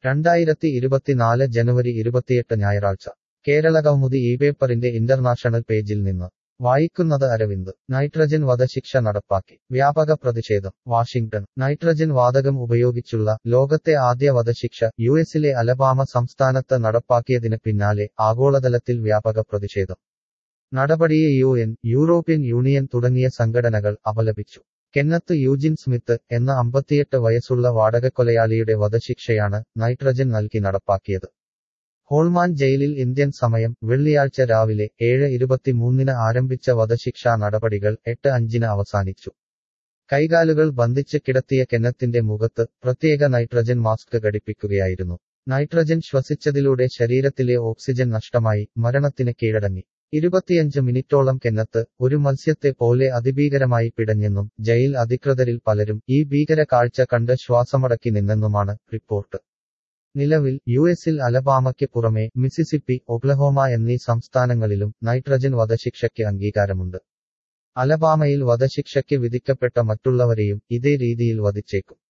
രണ്ടായിരത്തി ഇരുപത്തിനാല് ജനുവരി ഇരുപത്തിയെട്ട് ഞായറാഴ്ച കേരള കൗമുദി ഈ പേപ്പറിന്റെ ഇന്റർനാഷണൽ പേജിൽ നിന്ന് വായിക്കുന്നത് അരവിന്ദ് നൈട്രജൻ വധശിക്ഷ നടപ്പാക്കി വ്യാപക പ്രതിഷേധം വാഷിംഗ്ടൺ നൈട്രജൻ വാതകം ഉപയോഗിച്ചുള്ള ലോകത്തെ ആദ്യ വധശിക്ഷ യുഎസിലെ അലബാമ സംസ്ഥാനത്ത് നടപ്പാക്കിയതിന് പിന്നാലെ ആഗോളതലത്തിൽ വ്യാപക പ്രതിഷേധം നടപടിയെ യു എൻ യൂറോപ്യൻ യൂണിയൻ തുടങ്ങിയ സംഘടനകൾ അപലപിച്ചു കെന്നത്ത് യൂജിൻ സ്മിത്ത് എന്ന അമ്പത്തിയെട്ട് വയസ്സുള്ള വാടകക്കൊലയാളിയുടെ വധശിക്ഷയാണ് നൈട്രജൻ നൽകി നടപ്പാക്കിയത് ഹോൾമാൻ ജയിലിൽ ഇന്ത്യൻ സമയം വെള്ളിയാഴ്ച രാവിലെ ഏഴ് ഇരുപത്തിമൂന്നിന് ആരംഭിച്ച വധശിക്ഷാ നടപടികൾ എട്ട് അഞ്ചിന് അവസാനിച്ചു കൈകാലുകൾ ബന്ധിച്ച് കിടത്തിയ കെന്നത്തിന്റെ മുഖത്ത് പ്രത്യേക നൈട്രജൻ മാസ്ക് ഘടിപ്പിക്കുകയായിരുന്നു നൈട്രജൻ ശ്വസിച്ചതിലൂടെ ശരീരത്തിലെ ഓക്സിജൻ നഷ്ടമായി മരണത്തിന് കീഴടങ്ങി ഇരുപത്തിയഞ്ച് മിനിറ്റോളം കെന്നത്ത് ഒരു മത്സ്യത്തെ പോലെ അതിഭീകരമായി പിടഞ്ഞെന്നും ജയിൽ അധികൃതരിൽ പലരും ഈ ഭീകര കാഴ്ച കണ്ട് ശ്വാസമടക്കി നിന്നെന്നുമാണ് റിപ്പോർട്ട് നിലവിൽ യുഎസിൽ അലബാമയ്ക്ക് പുറമെ മിസിസിപ്പി ഒക്ലഹോമ എന്നീ സംസ്ഥാനങ്ങളിലും നൈട്രജൻ വധശിക്ഷയ്ക്ക് അംഗീകാരമുണ്ട് അലബാമയിൽ വധശിക്ഷയ്ക്ക് വിധിക്കപ്പെട്ട മറ്റുള്ളവരെയും ഇതേ രീതിയിൽ വധിച്ചേക്കും